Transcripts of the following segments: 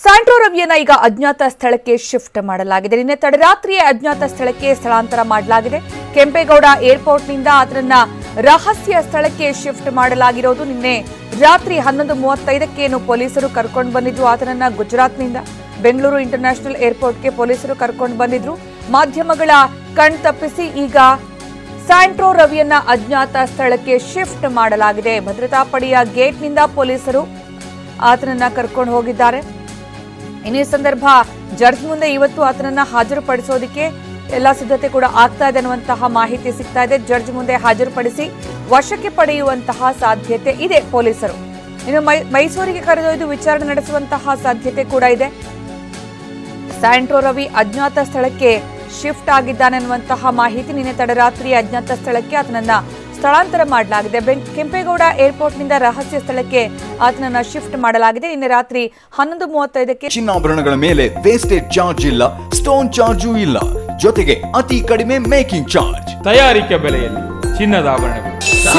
Santro ರವಿಯನ್ನ ಈಗ ಅಜ್ಞಾತ ಸ್ಥಳಕ್ಕೆ ಶಿಫ್ಟ್ ಮಾಡಲಾಗಿದೆ ನಿನ್ನೆ ತಡರಾತ್ರಿಯೇ ಅಜ್ಞಾತ ಸ್ಥಳಕ್ಕೆ ಸ್ಥಳಾಂತರ ಮಾಡಲಾಗಿದೆ ಕೆಂಪೇಗೌಡ ಏರ್ಪೋರ್ಟ್ನಿಂದ ಆತನನ್ನ ರಹಸ್ಯ ಸ್ಥಳಕ್ಕೆ ಶಿಫ್ಟ್ ಮಾಡಲಾಗಿರೋದು ನಿನ್ನೆ ರಾತ್ರಿ ಹನ್ನೊಂದು ಮೂವತ್ತೈದಕ್ಕೆ ಏನು ಪೊಲೀಸರು ಕರ್ಕೊಂಡು ಬಂದಿದ್ರು ಆತನನ್ನ ಗುಜರಾತ್ನಿಂದ ಬೆಂಗಳೂರು ಇಂಟರ್ನ್ಯಾಷನಲ್ ಏರ್ಪೋರ್ಟ್ಗೆ ಪೊಲೀಸರು ಕರ್ಕೊಂಡು ಬಂದಿದ್ರು ಮಾಧ್ಯಮಗಳ ಕಣ್ ತಪ್ಪಿಸಿ ಈಗ ಸ್ಯಾಂಟ್ರೋ ರವಿಯನ್ನ ಅಜ್ಞಾತ ಸ್ಥಳಕ್ಕೆ ಶಿಫ್ಟ್ ಮಾಡಲಾಗಿದೆ ಭದ್ರತಾ ಪಡೆಯ ಗೇಟ್ನಿಂದ ಪೊಲೀಸರು ಆತನನ್ನ ಕರ್ಕೊಂಡು ಹೋಗಿದ್ದಾರೆ ಇನ್ನು ಈ ಸಂದರ್ಭ ಜಡ್ಜ್ ಮುಂದೆ ಇವತ್ತು ಆತನನ್ನ ಹಾಜರುಪಡಿಸೋದಕ್ಕೆ ಎಲ್ಲ ಸಿದ್ಧತೆ ಕೂಡ ಆಗ್ತಾ ಇದೆ ಅನ್ನುವಂತಹ ಮಾಹಿತಿ ಸಿಗ್ತಾ ಇದೆ ಜಡ್ಜ್ ಮುಂದೆ ಹಾಜರುಪಡಿಸಿ ವಶಕ್ಕೆ ಪಡೆಯುವಂತಹ ಸಾಧ್ಯತೆ ಇದೆ ಪೊಲೀಸರು ಇನ್ನು ಮೈ ಮೈಸೂರಿಗೆ ಕರೆದೊಯ್ದು ವಿಚಾರಣೆ ನಡೆಸುವಂತಹ ಸಾಧ್ಯತೆ ಕೂಡ ಇದೆ ಸ್ಯಾಂಟ್ರೋ ರವಿ ಅಜ್ಞಾತ ಸ್ಥಳಕ್ಕೆ ಶಿಫ್ಟ್ ಆಗಿದ್ದಾನೆ ಅನ್ನುವಂತಹ ಮಾಹಿತಿ ನಿನ್ನೆ ತಡರಾತ್ರಿ ಅಜ್ಞಾತ ಸ್ಥಳಕ್ಕೆ ಆತನನ್ನ ಸ್ಥಳಾಂತರ ಮಾಡಲಾಗಿದೆ ಬೆಂ- ಕೆಂಪೇಗೌಡ ಏರ್ಪೋರ್ಟ್ನಿಂದ ರಹಸ್ಯ ಸ್ಥಳಕ್ಕೆ ಆತನನ್ನ ಶಿಫ್ಟ್ ಮಾಡಲಾಗಿದೆ ನಿನ್ನೆ ರಾತ್ರಿ ಹನ್ನೊಂದು ಮೂವತ್ತೈದಕ್ಕೆ ಚಿನ್ನಾಭರಣಗಳ ಮೇಲೆ ವೇಸ್ಟೇಜ್ ಚಾರ್ಜ್ ಇಲ್ಲ ಸ್ಟೋನ್ ಚಾರ್ಜು ಇಲ್ಲ ಜೊತೆಗೆ ಅತಿ ಕಡಿಮೆ ಮೇಕಿಂಗ್ ಚಾರ್ಜ್ ತಯಾರಿಕೆ ಬೆಲೆಯಲ್ಲಿ ಚಿನ್ನದ ಆಭರಣಗಳು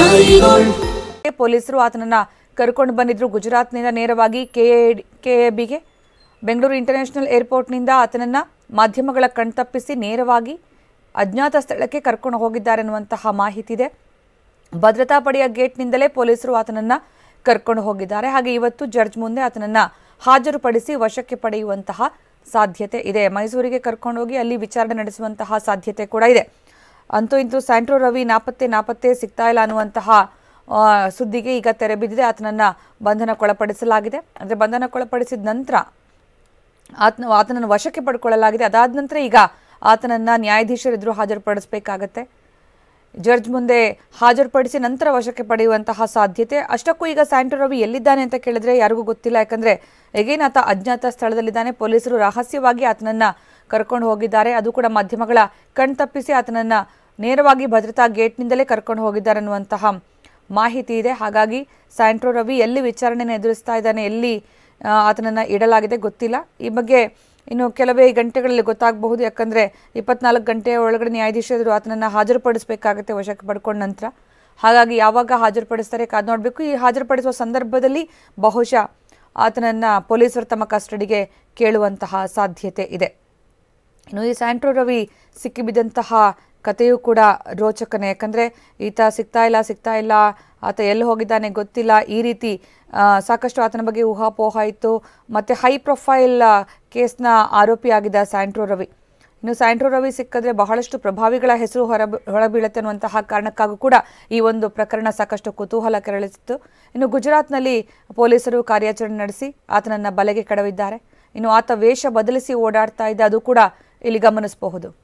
ಪೊಲೀಸರು ಆತನನ್ನ ಕರ್ಕೊಂಡು ಬಂದಿದ್ರು ಗುಜರಾತ್ನಿಂದ ನೇರವಾಗಿ ಕೆಎಬಿಗೆ ಬೆಂಗಳೂರು ಇಂಟರ್ನ್ಯಾಷನಲ್ ಏರ್ಪೋರ್ಟ್ನಿಂದ ಆತನನ್ನ ಮಾಧ್ಯಮಗಳ ಕಣ್ತಪ್ಪಿಸಿ ನೇರವಾಗಿ ಅಜ್ಞಾತ ಸ್ಥಳಕ್ಕೆ ಕರ್ಕೊಂಡು ಹೋಗಿದ್ದಾರೆ ಅನ್ನುವಂತಹ ಮಾಹಿತಿ ಇದೆ ಭದ್ರತಾ ಪಡೆಯ ಗೇಟ್ನಿಂದಲೇ ಪೊಲೀಸರು ಆತನನ್ನ ಕರ್ಕೊಂಡು ಹೋಗಿದ್ದಾರೆ ಹಾಗೆ ಇವತ್ತು ಜಡ್ಜ್ ಮುಂದೆ ಆತನನ್ನ ಹಾಜರುಪಡಿಸಿ ವಶಕ್ಕೆ ಪಡೆಯುವಂತಹ ಸಾಧ್ಯತೆ ಇದೆ ಮೈಸೂರಿಗೆ ಕರ್ಕೊಂಡೋಗಿ ಅಲ್ಲಿ ವಿಚಾರಣೆ ನಡೆಸುವಂತಹ ಸಾಧ್ಯತೆ ಕೂಡ ಇದೆ ಅಂತೂ ಇಂತೂ ಸ್ಯಾಂಟ್ರೋ ರವಿ ನಾಪತ್ತೆ ನಾಪತ್ತೆ ಸಿಗ್ತಾ ಇಲ್ಲ ಅನ್ನುವಂತಹ ಆ, ಸುದ್ದಿಗೆ ಈಗ ತೆರೆ ಬಿದ್ದಿದೆ ಆತನನ್ನ ಬಂಧನಕ್ಕೊಳಪಡಿಸಲಾಗಿದೆ ಅಂದರೆ ಬಂಧನಕ್ಕೊಳಪಡಿಸಿದ ನಂತರ ಆತನ ಆತನನ್ನು ವಶಕ್ಕೆ ಪಡ್ಕೊಳ್ಳಲಾಗಿದೆ ಅದಾದ ನಂತರ ಈಗ ಆತನನ್ನ ನ್ಯಾಯಾಧೀಶರ ಎದುರು ಹಾಜರುಪಡಿಸಬೇಕಾಗತ್ತೆ ಜಡ್ಜ್ ಮುಂದೆ ಹಾಜರುಪಡಿಸಿ ನಂತರ ವಶಕ್ಕೆ ಪಡೆಯುವಂತಹ ಸಾಧ್ಯತೆ ಅಷ್ಟಕ್ಕೂ ಈಗ ಸ್ಯಾಂಟೋ ರವಿ ಎಲ್ಲಿದ್ದಾನೆ ಅಂತ ಕೇಳಿದ್ರೆ ಯಾರಿಗೂ ಗೊತ್ತಿಲ್ಲ ಯಾಕಂದ್ರೆ ಎಗೇನ್ ಆತ ಅಜ್ಞಾತ ಸ್ಥಳದಲ್ಲಿದ್ದಾನೆ ಪೊಲೀಸರು ರಹಸ್ಯವಾಗಿ ಆತನನ್ನ ಕರ್ಕೊಂಡು ಹೋಗಿದ್ದಾರೆ ಅದು ಕೂಡ ಮಾಧ್ಯಮಗಳ ಕಣ್ತಪ್ಪಿಸಿ ಆತನನ್ನ ನೇರವಾಗಿ ಭದ್ರತಾ ಗೇಟ್ನಿಂದಲೇ ಕರ್ಕೊಂಡು ಹೋಗಿದ್ದಾರೆ ಅನ್ನುವಂತಹ ಮಾಹಿತಿ ಇದೆ ಹಾಗಾಗಿ ಸ್ಯಾಂಟ್ರೋ ರವಿ ಎಲ್ಲಿ ವಿಚಾರಣೆನ ಎದುರಿಸ್ತಾ ಇದ್ದಾನೆ ಎಲ್ಲಿ ಆ, ಆತನನ್ನ ಇಡಲಾಗಿದೆ ಗೊತ್ತಿಲ್ಲ ಈ ಬಗ್ಗೆ ಇನ್ನು ಕೆಲವೇ ಗಂಟೆಗಳಲ್ಲಿ ಗೊತ್ತಾಗಬಹುದು ಯಾಕಂದ್ರೆ ಇಪ್ಪತ್ನಾಲ್ಕು ಗಂಟೆಯ ಒಳಗಡೆ ನ್ಯಾಯಾಧೀಶರು ಆತನನ್ನ ಹಾಜರುಪಡಿಸಬೇಕಾಗತ್ತೆ ವಶಕ್ಕೆ ಪಡ್ಕೊಂಡ ನಂತರ ಹಾಗಾಗಿ ಯಾವಾಗ ಹಾಜರುಪಡಿಸ್ತಾರೆ ಕಾದು ನೋಡಬೇಕು ಈ ಹಾಜರುಪಡಿಸುವ ಸಂದರ್ಭದಲ್ಲಿ ಬಹುಶಃ ಆತನನ್ನ ಪೊಲೀಸರು ತಮ್ಮ ಕಸ್ಟಡಿಗೆ ಕೇಳುವಂತಹ ಸಾಧ್ಯತೆ ಇದೆ ಇನ್ನು ಈ ಸ್ಯಾಂಟ್ರೋ ರವಿ ಸಿಕ್ಕಿಬಿದ್ದಂತಹ ಕಥೆಯೂ ಕೂಡ ರೋಚಕನೇ ಯಾಕಂದರೆ ಈತ ಸಿಗ್ತಾ ಇಲ್ಲ ಸಿಗ್ತಾ ಇಲ್ಲ ಆತ ಎಲ್ಲಿ ಹೋಗಿದ್ದಾನೆ ಗೊತ್ತಿಲ್ಲ ಈ ರೀತಿ ಆ, ಸಾಕಷ್ಟು ಆತನ ಬಗ್ಗೆ ಊಹಾಪೋಹ ಇತ್ತು ಮತ್ತು ಹೈ ಪ್ರೊಫೈಲ್ ಕೇಸ್ನ ಆರೋಪಿಯಾಗಿದ್ದ ಸ್ಯಾಂಟ್ರೋ ರವಿ ಇನ್ನು ಸ್ಯಾಂಟ್ರೋ ರವಿ ಸಿಕ್ಕಿದ್ರೆ ಬಹಳಷ್ಟು ಪ್ರಭಾವಿಗಳ ಹೆಸರು ಹೊರ ಹೊರಬೀಳುತ್ತೆ ಅನ್ನುವಂತಹ ಕಾರಣಕ್ಕಾಗೂ ಕೂಡ ಈ ಒಂದು ಪ್ರಕರಣ ಸಾಕಷ್ಟು ಕುತೂಹಲ ಕೆರಳಿಸಿತ್ತು ಇನ್ನು ಗುಜರಾತ್ನಲ್ಲಿ ಪೊಲೀಸರು ಕಾರ್ಯಾಚರಣೆ ನಡೆಸಿ ಆತನನ್ನ ಬಲೆಗೆ ಕಡವಿದ್ದಾರೆ ಇನ್ನು ಆತ ವೇಷ ಬದಲಿಸಿ ಓಡಾಡ್ತಾ ಇದ್ದ ಅದು ಕೂಡ ಇಲ್ಲಿ ಗಮನಿಸಬಹುದು